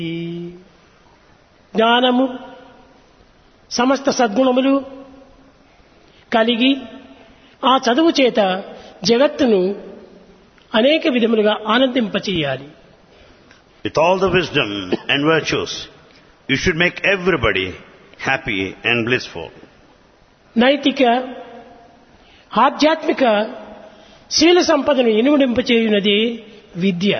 జ్ఞానము సమస్త సద్గుణములు కలిగి ఆ చదువు చేత జగత్తును అనేక విధములుగా ఆనందింపచేయాలి With all the wisdom and virtues, you should make everybody happy and blissful. నైతిక ఆధ్యాత్మిక శీల సంపదను ఇనుమడింపచేయునది విద్య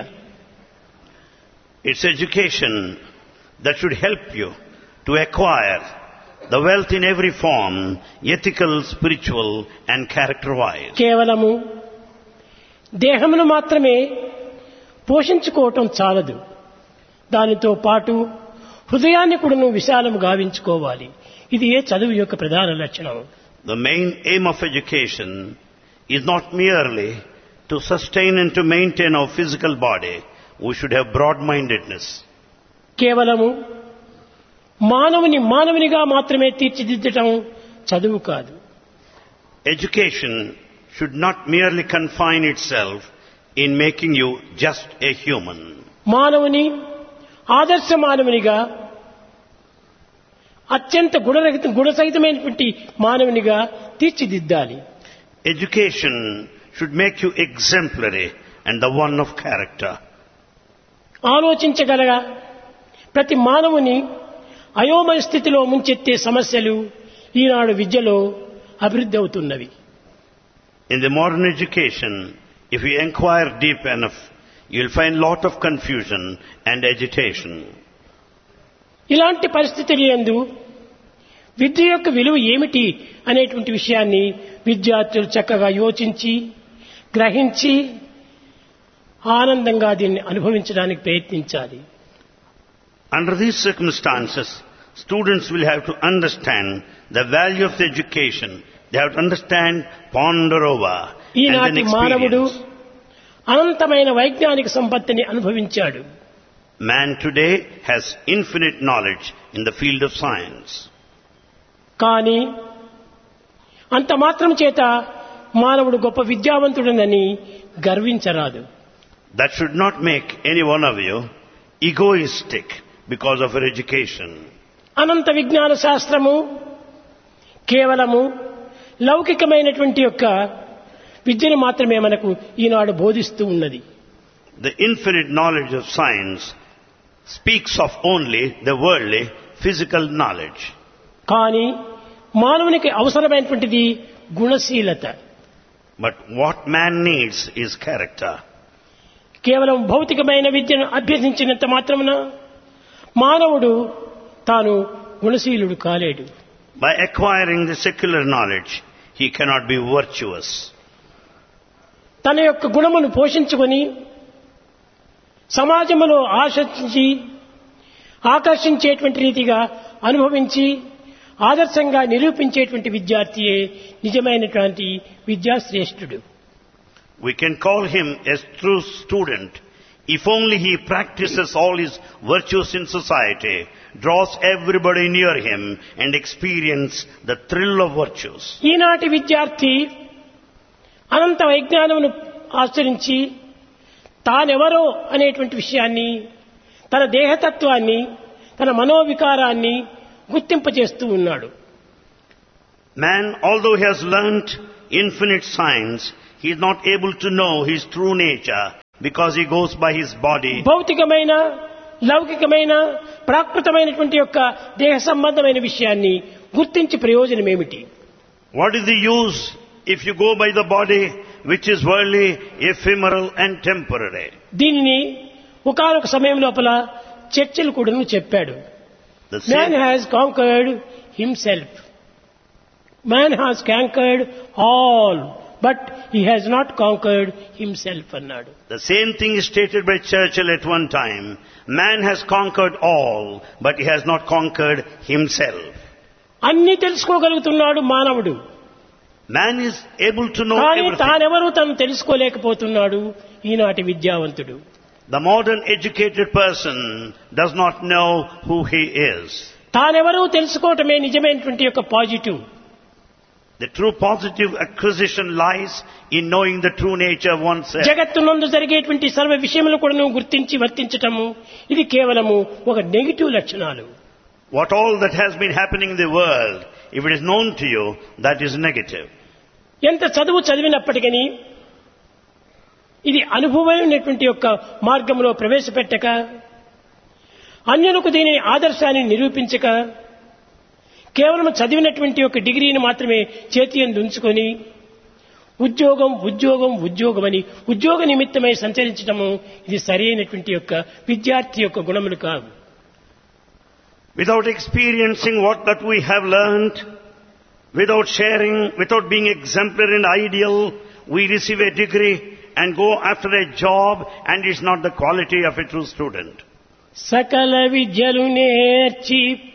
It's education that should help you to acquire the wealth in every form, ethical, spiritual and character-wise. కేవలము దేహమును మాత్రమే పోషించుకోవటం చాలదు దానితో పాటు హృదయాన్ని కూడాను విశాలము గావించుకోవాలి ఇది ఏ చదువు యొక్క ప్రధాన లక్షణం The main aim of education is not merely to sustain and to maintain our physical body. We should have broad-mindedness. కేవలము మానవుని మానవునిగా మాత్రమే తీర్చిదిద్దటం చదువు కాదు Education should not merely confine itself in making you just a human. మానవుని ఆదర్శ మానవునిగా అత్యంత గుణరహిత గుణసహితమైనటువంటి మానవునిగా తీర్చిదిద్దాలి Education should make you exemplary and the one of character. ఆలోచించగలగా ప్రతి మానవుని అయోమయ స్థితిలో ముంచెత్తే సమస్యలు ఈనాడు విద్యలో అభివృద్ధి అవుతున్నవి In the modern education, if you inquire deep enough, you'll find lot of confusion and agitation. ఇలాంటి పరిస్థితులు ఎందు విద్య యొక్క విలువ ఏమిటి అనేటువంటి విషయాన్ని విద్యార్థులు చక్కగా యోచించి గ్రహించి ఆనందంగా దీన్ని అనుభవించడానికి ప్రయత్నించాలి Under these circumstances, students will have to understand the value of the education. They have to understand, ponder over, and then ఈనాటి మానవుడు experience. అనంతమైన వైజ్ఞానిక సంపత్తిని అనుభవించాడు Man today has infinite knowledge in the field of science. కానీ అంత మాత్రం చేత మానవుడు గొప్ప విద్యావంతుడనని గర్వించరాదు That should not make any one of you egoistic because of your education. అనంత విజ్ఞాన శాస్త్రము కేవలము లౌకికమైనటువంటి యొక్క విద్యను మాత్రమే మనకు ఈనాడు బోధిస్తూ ఉన్నది The infinite knowledge of science speaks of only the worldly, physical knowledge. కానీ మానవునికి అవసరమైనటువంటిది గుణశీలత But what man needs is character. కేవలం భౌతికమైన విద్యను అభ్యసించినంత మాత్రమున మానవుడు తాను గుణశీలుడు కాలేడు By acquiring the secular knowledge, he cannot be virtuous. తన యొక్క గుణమును పోషించుకొని సమాజంలో ఆశించి ఆకర్షించేటువంటి రీతిగా అనుభవించి ఆదర్శంగా నిరూపించేటువంటి విద్యార్థియే నిజమైనటువంటి విద్యాశ్రేష్ఠుడు We can call him a true student if only he practices all his virtues in society, draws everybody near him and experience the thrill of virtues. ఈనాటి విద్యార్థి అనంత వైజ్ఞానమును ఆచరించి తానెవరో అనేటువంటి విషయాన్ని తన దేహతత్వాన్ని తన మనోవికారాన్ని గుర్తింపచేస్తూ ఉన్నాడు Man, although he has learnt infinite science, he is not able to know his true nature because he goes by his body. భౌతికమైన లౌకికమైన ప్రాకృతమైనటువంటి యొక్క దేహ సంబంధమైన విషయాన్ని గుర్తించి ప్రయోజనం ఏమిటి What is the use if you go by the body which is worldly, ephemeral and temporary? దీనిని ఒకనొక సమయం లోపల చర్చలు కూడాను చెప్పాడు The man same, has conquered himself man has conquered all but he has not conquered himself అన్నాడు the same thing is stated by Churchill at one time. Man has conquered all, but he has not conquered himself. అన్ని తెలుసుకోగలుగుతున్నాడు మానవుడు Man is able to know కానీ everything. తానెవరూ తను తెలుసుకోలేకపోతున్నాడు ఈనాటి విద్యావంతుడు The modern educated person does not know who he is. తానెవరూ తెలుసుకోవటమే నిజమైనటువంటి యొక్క positive The true positive acquisition lies in knowing the true nature of oneself. జగత్తునందు జరిగేటువంటి సర్వ విషయములు కూడా నువ్వు గుర్తించి వర్తించటము ఇది కేవలము ఒక నెగిటివ్ లక్షణాలు What all that has been happening in the world, if it is known to you, that is negative. ఎంత చదువు చదివినప్పటికీ ఇది అనుభవమైనటువంటి యొక్క మార్గంలో ప్రవేశపెట్టక అన్యులకు దీని ఆదర్శాన్ని నిరూపించక కేవలం చదివినటువంటి ఒక డిగ్రీని మాత్రమే చేతి అందు ఉంచుకొని ఉద్యోగం ఉద్యోగం ఉద్యోగం అని ఉద్యోగ నిమిత్తమై సంచరించడము ఇది సరైనటువంటి యొక్క విద్యార్థి యొక్క గుణములు కావు Without experiencing what that we have learned, without sharing, without being exemplary and ideal, we receive a degree and go after a job and it's not the quality of a true student. సకల విద్యలు నేర్చి